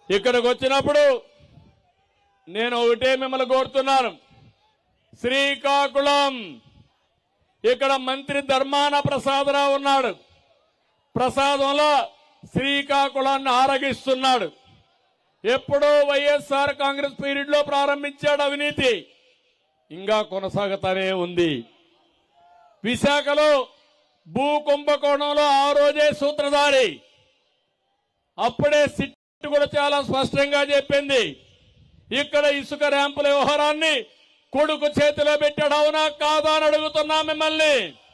ఇక్కడికి వచ్చినప్పుడు నేను ఒకటే మిమ్మల్ని కోరుతున్నాను శ్రీకాకుళం ఇక్కడ మంత్రి ధర్మాన ప్రసాదరావు ఉన్నాడు ప్రసాదంలో శ్రీకాకుళాన్ని ఆరగిస్తున్నాడు ఎప్పుడో వైఎస్ఆర్ కాంగ్రెస్ పీరియడ్ లో ప్రారంభించాడు అవినీతి ఇంకా కొనసాగుతానే ఉంది విశాఖలో భూ కుంభకోణంలో ఆ రోజే సూత్రధారి అప్పుడే సిట్ కూడా చాలా స్పష్టంగా చెప్పింది ఇక్కడ ఇసుక ర్యాంపుల వ్యవహారాన్ని కొడుకు చేతిలో పెట్టాడు అవునా కాదా అని అడుగుతున్నా మిమ్మల్ని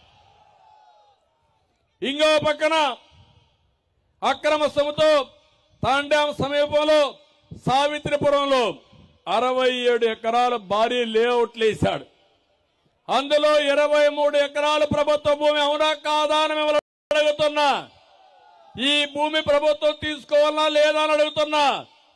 ఇంకో పక్కన అక్రమ సొమ్ముతో తాండాం సమీపంలో సావిత్రిపురంలో అరవై ఏడు ఎకరాల భారీ లేఅవుట్లు వేశాడు అందులో ఇరవై మూడు ఎకరాలు ప్రభుత్వ భూమి అవునా కాదా అని మిమ్మల్ని అడుగుతున్నా ఈ భూమి ప్రభుత్వం తీసుకోవాలా లేదా అని అడుగుతున్నా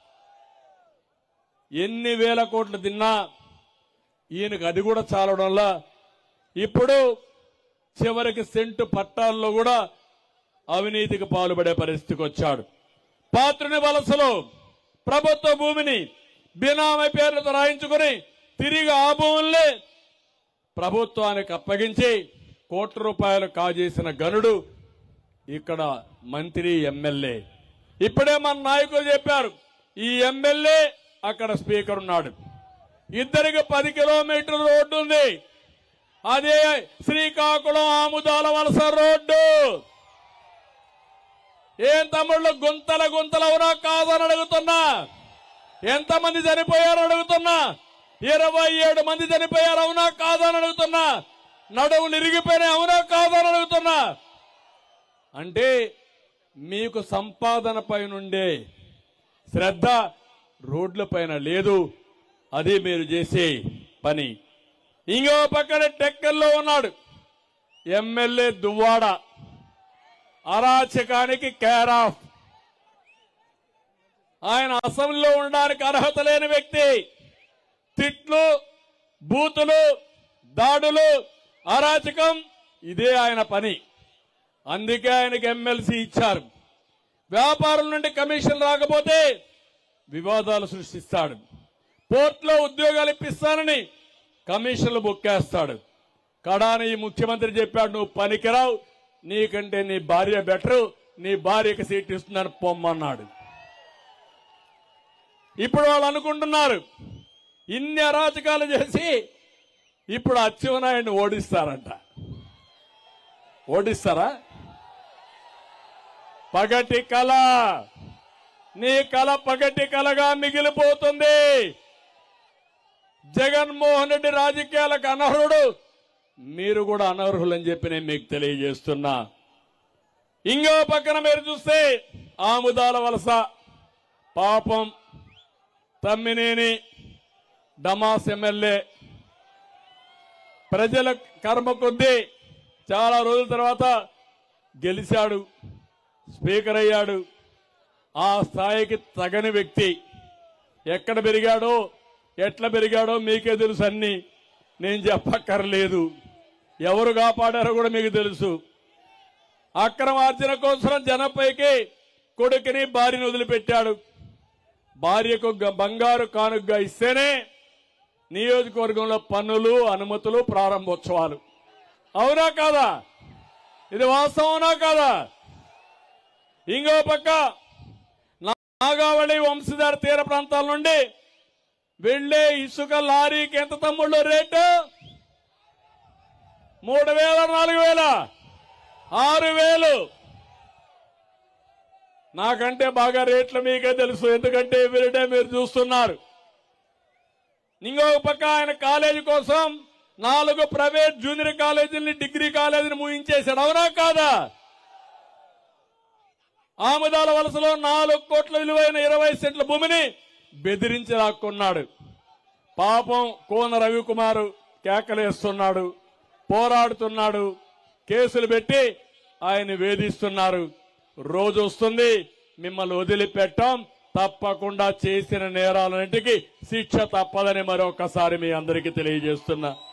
ఎన్ని వేల కోట్లు తిన్నా ఈయనకు అది కూడా చాలడంలా ఇప్పుడు చివరికి సెంటు పట్టాల్లో కూడా అవినీతికి పాల్పడే పరిస్థితికి వచ్చాడు పాత్రుని వలసలో ప్రభుత్వ భూమిని బినామీ పేర్లతో రాయించుకుని తిరిగి ఆ భూముల్ని ప్రభుత్వానికి అప్పగించి కోట్ల రూపాయలు కాజేసిన గనుడు ఇక్కడ మంత్రి ఎమ్మెల్యే ఇప్పుడే మన నాయకులు చెప్పారు ఈ ఎమ్మెల్యే అక్కడ స్పీకర్ ఉన్నాడు ఇద్దరికి పది కిలోమీటర్ల రోడ్డు ఉంది అదే శ్రీకాకుళం ఆముదాల వలస రోడ్డు ఏం తమ్ముళ్ళు గుంతల గుంతలు అవునా కాదని అడుగుతున్నా ఎంతమంది చనిపోయారు అడుగుతున్నా ఇరవై ఏడు మంది చనిపోయారు అవునా కాదని అడుగుతున్నా నడువులు ఇరిగిపోయినాయి అవునా కాదని అడుగుతున్నా అంటే మీకు సంపాదన పైనుండే శ్రద్ధ రోడ్ల పైన లేదు అది మీరు చేసే పని ఇంకో పక్కన టెక్కల్లో ఉన్నాడు ఎమ్మెల్యే దువ్వాడ అరాచకానికి కేర్ ఆఫ్ ఆయన అసెంబ్లీలో ఉండడానికి అర్హత లేని వ్యక్తి తిట్లు బూతులు దాడులు అరాచకం ఇదే ఆయన పని అందుకే ఆయనకి ఎమ్మెల్సీ ఇచ్చారు వ్యాపారం నుండి కమిషన్ రాకపోతే వివాదాలు సృష్టిస్తాడు పోర్టులో ఉద్యోగాలు ఇప్పిస్తానని కమిషన్లు బుక్కేస్తాడు కడాని ఈ ముఖ్యమంత్రి చెప్పాడు నువ్వు పనికిరావు నీకంటే నీ భార్య బెటరు నీ భార్యకి సీట్ ఇస్తున్నాను పొమ్మన్నాడు ఇప్పుడు వాళ్ళు అనుకుంటున్నారు ఇన్ని అరాచకాలు చేసి ఇప్పుడు అచ్చెన్నాయుడిని ఓడిస్తారంట ఓడిస్తారా పగటి కళ నీ కళ పగటి కళగా మిగిలిపోతుంది జగన్మోహన్ రెడ్డి రాజకీయాలకు అనర్హుడు మీరు కూడా అనర్హులని చెప్పి నేను మీకు తెలియజేస్తున్నా ఇంకో పక్కన మీరు చూస్తే ఆముదాల వలస పాపం తమ్మినేని డమాస్ ఎమ్మెల్యే ప్రజల కర్మ కొద్దీ చాలా రోజుల తర్వాత గెలిచాడు స్పీకర్ అయ్యాడు ఆ స్థాయికి తగని వ్యక్తి ఎక్కడ పెరిగాడో ఎట్లా పెరిగాడో మీకే తెలుసు అన్ని నేను చెప్పక్కర్లేదు ఎవరు కాపాడారో కూడా మీకు తెలుసు అక్రమార్జన కోసం జనంపైకి కొడుకుని భార్యను వదిలిపెట్టాడు భార్యకు గ- బంగారు కానుగ్గా ఇస్తేనే నియోజకవర్గంలో పన్నులు అనుమతులు ప్రారంభోత్సవాలు అవునా కాదా ఇది వాస్తవనా కాదా ఇంకో పక్క నాగావళి వంశధార తీర ప్రాంతాల నుండి వెళ్లే ఇసుక లారీకి ఎంత తమ్ముళ్ళు రేటు మూడు వేల నాలుగు వేల ఆరు వేలు నాకంటే బాగా రేట్లు మీకే తెలుసు ఎందుకంటే ఎవ్రీడే మీరు చూస్తున్నారు ఇంకొక పక్క ఆయన కాలేజీ కోసం నాలుగు ప్రైవేట్ జూనియర్ కాలేజీని డిగ్రీ కాలేజీని ముగించేశాడు అవునా కాదా ఆముదాల వలసలో నాలుగు కోట్ల విలువైన ఇరవై సెంట్ల భూమిని బెదిరించి లాక్కున్నాడు పాపం కోన రవికుమారు కేకలేస్తున్నాడు పోరాడుతున్నాడు కేసులు పెట్టి ఆయన వేధిస్తున్నారు రోజు వస్తుంది మిమ్మల్ని వదిలిపెట్టాం తప్పకుండా చేసిన నేరాలన్నింటికి శిక్ష తప్పదని మరొకసారి మీ అందరికీ తెలియజేస్తున్నా